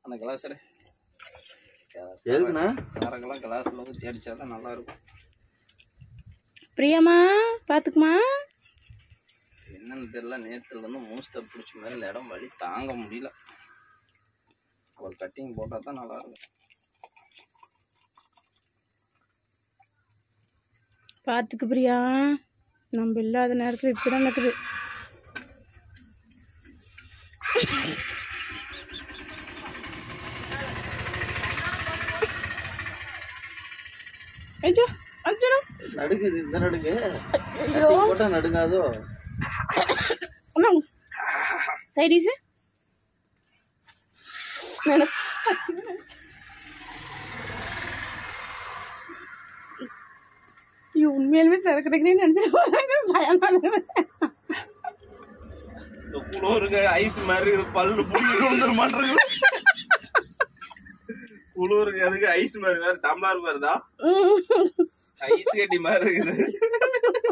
அந்த கிளாஸ் எதுக்குண்ணா சரக்கெல்லாம் கிளாஸில் ஊற்றி அடித்தா தான் நல்லா இருக்கும் பிரியாமா பார்த்துக்குமா என்னன்னு தெரியல நேற்றுலேருந்து மூஸ்தை பிடிச்ச மாதிரி இந்த இடம் வலி தாங்க முடியல ஒரு கட்டிங் போட்டால் தான் நல்லா இருக்கும் பார்த்துக்கு பிரியா நம்ம இல்லாத நேரத்தில் இப்படி தான் நடக்குது ஐயோ ஐயோ நடுங்குது இந்த நடுங்கு ஐயோ போட்டா நடுங்காதோ அண்ணா சைடிஸு ஐயோ உண்மையாலுமே சரக்குறேன்னு நினச்சிட்டு போகிறாங்க பயமானது இந்த குளிருக்கு ஐஸ் மாதிரி இருக்குது பல்லு புள்ளி விழுந்துட மாட்டேங்குது குளிருக்கு அதுக்கு ஐஸ் மாதிரி வேறு டம்ளர் வருதா ஐஸ் கட்டி மாதிரி இருக்குது